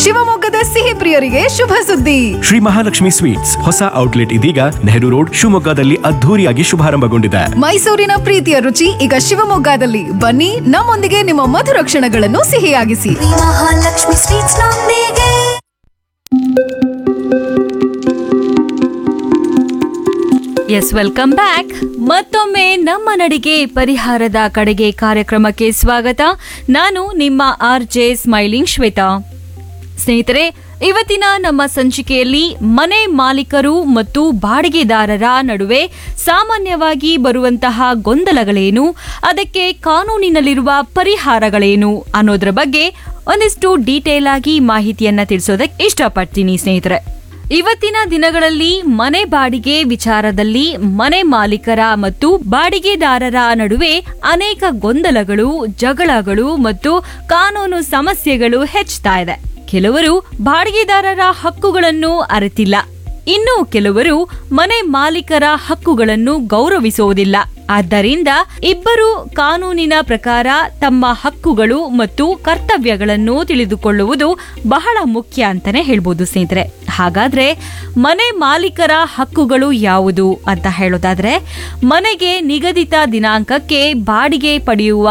ಶಿವಮೊಗ್ಗದ ಸಿಹಿ ಪ್ರಿಯರಿಗೆ ಶುಭ ಸುದ್ದಿ ಶ್ರೀ ಮಹಾಲಕ್ಷ್ಮಿ ಸ್ವೀಟ್ಸ್ ಹೊಸ ಔಟ್ಲೆಟ್ ಇದೀಗ ನೆಹರು ರೋಡ್ ಶಿವಮೊಗ್ಗದಲ್ಲಿ ಅದ್ಧೂರಿಯಾಗಿ ಶುಭಾರಂಭಗೊಂಡಿದೆ ಮೈಸೂರಿನ ಪ್ರೀತಿಯ ರುಚಿ ಈಗ ಶಿವಮೊಗ್ಗದಲ್ಲಿ ಬನ್ನಿ ನಮ್ಮೊಂದಿಗೆ ನಿಮ್ಮ ಮಧುರ ಕ್ಷಣಗಳನ್ನು ಸಿಹಿಯಾಗಿಸಿ ಮಹಾಲಕ್ಷ್ಮಿ ಸ್ವೀಟ್ಸ್ ನೊಂದಿಗೆ ಎಸ್ ವೆಲ್ಕಮ್ ಬ್ಯಾಕ್ ಮತ್ತೊಮ್ಮೆ ನಮ್ಮ ನಡಿಗೆ ಪರಿಹಾರದ ಕಡೆಗೆ ಕಾರ್ಯಕ್ರಮಕ್ಕೆ ಸ್ವಾಗತ ನಾನು ನಿಮ್ಮ ಆರ್ ಜೆ ಸ್ಮೈಲಿಂಗ್ ಶ್ವೇತಾ ಸ್ನೇಹಿತರೆ ಇವತ್ತಿನ ನಮ್ಮ ಸಂಚಿಕೆಯಲ್ಲಿ ಮನೆ ಮಾಲೀಕರು ಮತ್ತು ಬಾಡಿಗೆದಾರರ ನಡುವೆ ಸಾಮಾನ್ಯವಾಗಿ ಬರುವಂತಹ ಗೊಂದಲಗಳೇನು ಅದಕ್ಕೆ ಕಾನೂನಿನಲ್ಲಿರುವ ಪರಿಹಾರಗಳೇನು ಅನ್ನೋದ್ರ ಬಗ್ಗೆ ಒಂದಿಷ್ಟು ಡೀಟೇಲ್ ಆಗಿ ಮಾಹಿತಿಯನ್ನ ತಿಳಿಸೋದಕ್ಕೆ ಇಷ್ಟಪಡ್ತೀನಿ ಸ್ನೇಹಿತರೆ ಇವತ್ತಿನ ದಿನಗಳಲ್ಲಿ ಮನೆ ಬಾಡಿಗೆ ವಿಚಾರದಲ್ಲಿ ಮನೆ ಮಾಲೀಕರ ಮತ್ತು ಬಾಡಿಗೆದಾರರ ನಡುವೆ ಅನೇಕ ಗೊಂದಲಗಳು ಜಗಳಗಳು ಮತ್ತು ಕಾನೂನು ಸಮಸ್ಯೆಗಳು ಹೆಚ್ಚುತ್ತಾ ಇದೆ ಕೆಲವರು ಬಾಡಿಗೆದಾರರ ಹಕ್ಕುಗಳನ್ನು ಅರಿತಿಲ್ಲ ಇನ್ನು ಕೆಲವರು ಮನೆ ಮಾಲೀಕರ ಹಕ್ಕುಗಳನ್ನು ಗೌರವಿಸುವುದಿಲ್ಲ ಆದ್ದರಿಂದ ಇಬ್ಬರು ಕಾನೂನಿನ ಪ್ರಕಾರ ತಮ್ಮ ಹಕ್ಕುಗಳು ಮತ್ತು ಕರ್ತವ್ಯಗಳನ್ನು ತಿಳಿದುಕೊಳ್ಳುವುದು ಬಹಳ ಮುಖ್ಯ ಅಂತಾನೆ ಹೇಳ್ಬೋದು ಸ್ನೇಹಿತರೆ ಹಾಗಾದ್ರೆ ಮನೆ ಮಾಲೀಕರ ಹಕ್ಕುಗಳು ಯಾವುದು ಅಂತ ಹೇಳೋದಾದ್ರೆ ಮನೆಗೆ ನಿಗದಿತ ದಿನಾಂಕಕ್ಕೆ ಬಾಡಿಗೆ ಪಡೆಯುವ